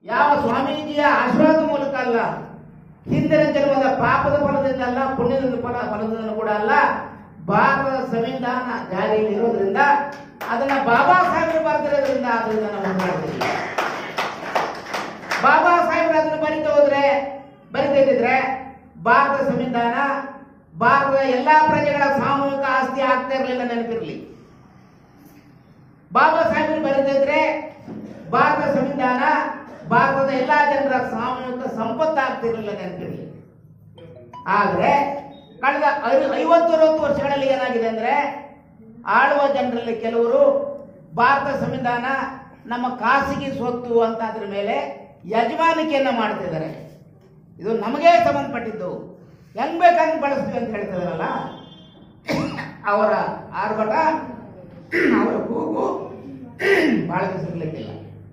ಯಾವ ಸ್ವಾಮೀಜಿಯ ಆಶೀರ್ವಾದ ಮೂಲಕ ಅಲ್ಲ ಹಿಂದಿನ ಜನ್ಮದ ಪಾಪದ ಫಲದಿಂದ ಅಲ್ಲ ಪುಣ್ಯದ ಫಲ ಫಲದಿಂದ ಕೂಡ ಅಲ್ಲ ಭಾರತದ ಸಂವಿಧಾನ ಜಾರಿಯಲ್ಲಿ ಇರೋದ್ರಿಂದ ಅದನ್ನ ಬಾಬಾ ಸಾಹೇಬರು ಬರೆದಿರೋದ್ರಿಂದ ಅದರಿಂದ ನಾವು ಮಾಡ್ತೀವಿ ಬಾಬಾ ಸಾಹೇಬರು ಅದನ್ನು ಬರಿತಾ ಹೋದ್ರೆ ಬರಿತಿದ್ರೆ ಭಾರತ ಸಂವಿಧಾನ ಭಾರತದ ಎಲ್ಲಾ ಪ್ರಜೆಗಳ ಸಾಮೂಹಿಕ ಆಸ್ತಿ ಆಗ್ತಾ ಇರಲಿಲ್ಲ ನೆನಪಿರಲಿ ಬಾಬಾ ಸಾಹೇಬರು ಬರೆದಿದ್ರೆ ಭಾರತ ಸಂವಿಧಾನ ಭಾರತದ ಎಲ್ಲಾ ಜನರ ಸಾಮೂಹಿಕ ಸಂಪತ್ತು ಆಗ್ತಿರಲಿಲ್ಲ ನೆನಪಿರಲಿ ಆದ್ರೆ ಕಳೆದ ಐ- ಐವತ್ತು ಅರವತ್ತು ವರ್ಷಗಳಲ್ಲಿ ಏನಾಗಿದೆ ಅಂದ್ರೆ ಆಳುವ ಜನರಲ್ಲಿ ಕೆಲವರು ಭಾರತ ಸಂವಿಧಾನ ನಮ್ಮ ಖಾಸಗಿ ಸ್ವತ್ತು ಅಂತ ಅದ್ರ ಮೇಲೆ ಯಜಮಾನಿಕೆಯನ್ನ ಮಾಡ್ತಿದ್ದಾರೆ ಇದು ನಮಗೆ ಸಂಬಂಧಪಟ್ಟಿದ್ದು ಹೆಂಗ್ ಬೇಕಂಗ್ ಬಳಸ್ತೀವಿ ಅಂತ ಹೇಳ್ತಿದಾರಲ್ಲ ಅವರ ಆರ್ಭಟ ಅವರ ಕೂಗು ಬಹಳ ಸಿಗ್ಲಿಕ್ಕಿಲ್ಲ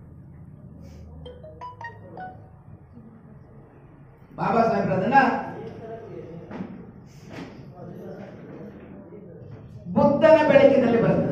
ಬಾಬಾ ಸಾಹೇಬ್ರ ಅದನ್ನ ಬುದ್ಧನ ಬೆಳಕಿನಲ್ಲಿ ಬರ್ತದೆ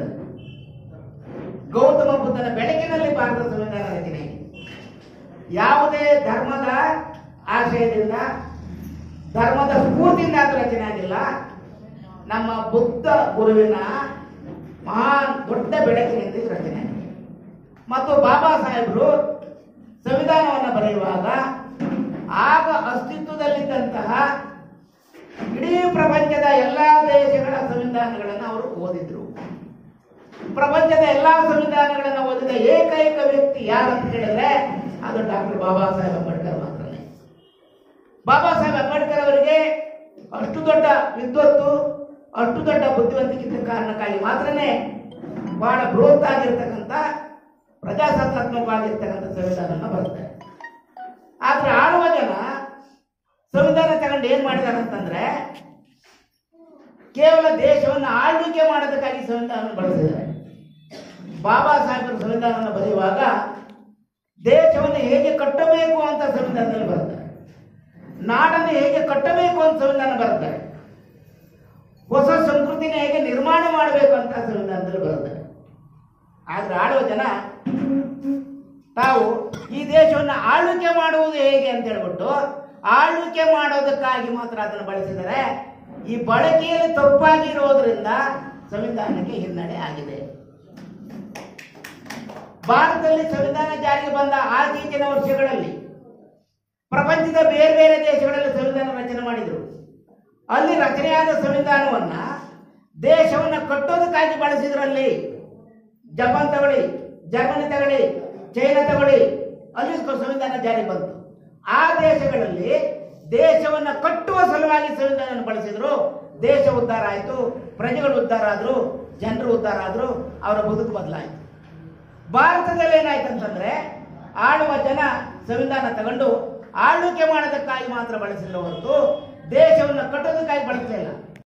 ಗೌತಮ ಬುದ್ಧನ ಬೆಳಕಿನಲ್ಲಿ ಭಾರತ ಸಂವಿಧಾನ ರಚನೆ ಆಗಿದೆ. ಯಾವುದೇ ಧರ್ಮದ ಆಶಯದಿಂದ ಧರ್ಮದ ಸ್ಫೂರ್ತಿಯಿಂದ ಅದು ರಚನೆ ಆಗಿಲ್ಲ ನಮ್ಮ ಬುದ್ಧ ಗುರುವಿನ ಮಹಾನ್ ದೊಡ್ಡ ಬೆಳಕಿನಿಂದ ಇದು ರಚನೆ ಆಗಿದೆ ಮತ್ತು ಬಾಬಾ ಸಾಹೇಬರು ಸಂವಿಧಾನವನ್ನು ಬರೆಯುವಾಗ ಆಗ ಅಸ್ತಿತ್ವದಲ್ಲಿದ್ದಂತಹ ಇಡೀ ಪ್ರಪಂಚದ ಎಲ್ಲಾ ದೇಶಗಳ ಸಂವಿಧಾನಗಳನ್ನು ಅವರು ಓದಿದ್ರು ಪ್ರಪಂಚದ ಎಲ್ಲಾ ಸಂವಿಧಾನಗಳನ್ನು ಓದಿದ ಏಕೈಕ ವ್ಯಕ್ತಿ ಯಾರು ಅಂತ ಹೇಳಿದ್ರೆ ಅದು ಡಾಕ್ಟರ್ ಬಾಬಾ ಸಾಹೇಬ್ ಅಂಬೇಡ್ಕರ್ ಮಾತ್ರನೇ ಬಾಬಾ ಸಾಹೇಬ್ ಅಂಬೇಡ್ಕರ್ ಅವರಿಗೆ ಅಷ್ಟು ದೊಡ್ಡ ವಿದ್ವತ್ತು ಅಷ್ಟು ದೊಡ್ಡ ಬುದ್ಧಿವಂತಿಕೆ ಇದ್ದ ಕಾರಣಕ್ಕಾಗಿ ಮಾತ್ರನೇ ಬಹಳ ಬೃಹತ್ ಆಗಿರ್ತಕ್ಕಂಥ ಪ್ರಜಾಸತ್ತಾತ್ಮಕವಾಗಿರ್ತಕ್ಕಂಥ ಸಂವಿಧಾನ ಬರುತ್ತೆ ಆದ್ರೆ ಆಳುವ ಜನ ಸಂವಿಧಾನ ತಗೊಂಡು ಏನ್ ಮಾಡಿದಾರೆ ಅಂತಂದ್ರೆ ಕೇವಲ ದೇಶವನ್ನು ಆಳ್ವಿಕೆ ಮಾಡೋದಕ್ಕಾಗಿ ಸಂವಿಧಾನ ಬಳಸಿದ್ದಾರೆ ಬಾಬಾ ಸಾಹೇಬರು ಸಂವಿಧಾನವನ್ನು ಬರೆಯುವಾಗ ದೇಶವನ್ನು ಹೇಗೆ ಕಟ್ಟಬೇಕು ಅಂತ ಸಂವಿಧಾನದಲ್ಲಿ ಬರುತ್ತಾರೆ ನಾಡನ್ನು ಹೇಗೆ ಕಟ್ಟಬೇಕು ಅಂತ ಸಂವಿಧಾನ ಬರುತ್ತಾರೆ ಹೊಸ ಸಂಸ್ಕೃತಿನ ಹೇಗೆ ನಿರ್ಮಾಣ ಮಾಡಬೇಕು ಅಂತ ಸಂವಿಧಾನದಲ್ಲಿ ಬರುತ್ತಾರೆ ಆದ್ರೆ ಆಳುವ ಜನ ತಾವು ಈ ದೇಶವನ್ನು ಆಳ್ವಿಕೆ ಮಾಡುವುದು ಹೇಗೆ ಅಂತ ಹೇಳ್ಬಿಟ್ಟು ಆಳ್ವಿಕೆ ಮಾಡೋದಕ್ಕಾಗಿ ಮಾತ್ರ ಅದನ್ನು ಬಳಸಿದರೆ ಈ ಬಳಕೆಯಲ್ಲಿ ತಪ್ಪಾಗಿರೋದ್ರಿಂದ ಸಂವಿಧಾನಕ್ಕೆ ಹಿನ್ನಡೆ ಆಗಿದೆ ಭಾರತದಲ್ಲಿ ಸಂವಿಧಾನ ಜಾರಿಗೆ ಬಂದ ಆಚೀಚಿನ ವರ್ಷಗಳಲ್ಲಿ ಪ್ರಪಂಚದ ಬೇರೆ ಬೇರೆ ದೇಶಗಳಲ್ಲಿ ಸಂವಿಧಾನ ರಚನೆ ಮಾಡಿದರು ಅಲ್ಲಿ ರಚನೆಯಾದ ಸಂವಿಧಾನವನ್ನ ದೇಶವನ್ನ ಕಟ್ಟೋದಕ್ಕಾಗಿ ಬಳಸಿದ್ರಲ್ಲಿ ಜಪಾನ್ ತಗೊಳ್ಳಿ ಜರ್ಮನಿ ತಗೊಳ್ಳಿ ಚೈನಾ ತಗೊಳ್ಳಿ ಅಲ್ಲಿ ಸ- ಸಂವಿಧಾನ ಜಾರಿ ಬಂತು ಆ ದೇಶಗಳಲ್ಲಿ ದೇಶವನ್ನ ಕಟ್ಟುವ ಸಲುವಾಗಿ ಸಂವಿಧಾನ ಬಳಸಿದ್ರು ದೇಶ ಉದ್ಧಾರ ಆಯಿತು ಪ್ರಜೆಗಳು ಉದ್ಧಾರ ಆದ್ರು ಜನರು ಉದ್ಧಾರ ಆದ್ರು ಅವರ ಬದುಕು ಬದಲಾಯಿತು ಭಾರತದಲ್ಲಿ ಏನಾಯ್ತು ಅಂತಂದ್ರೆ ಆಳುವ ಜನ ಸಂವಿಧಾನ ತಗೊಂಡು ಆಳ್ವಿಕೆ ಮಾಡೋದಕ್ಕಾಗಿ ಮಾತ್ರ ಬಳಸಿಲ್ಲ ಹೊರತು ದೇಶವನ್ನು ಕಟ್ಟೋದಕ್ಕಾಗಿ ಬಳಸಲಿಲ್ಲ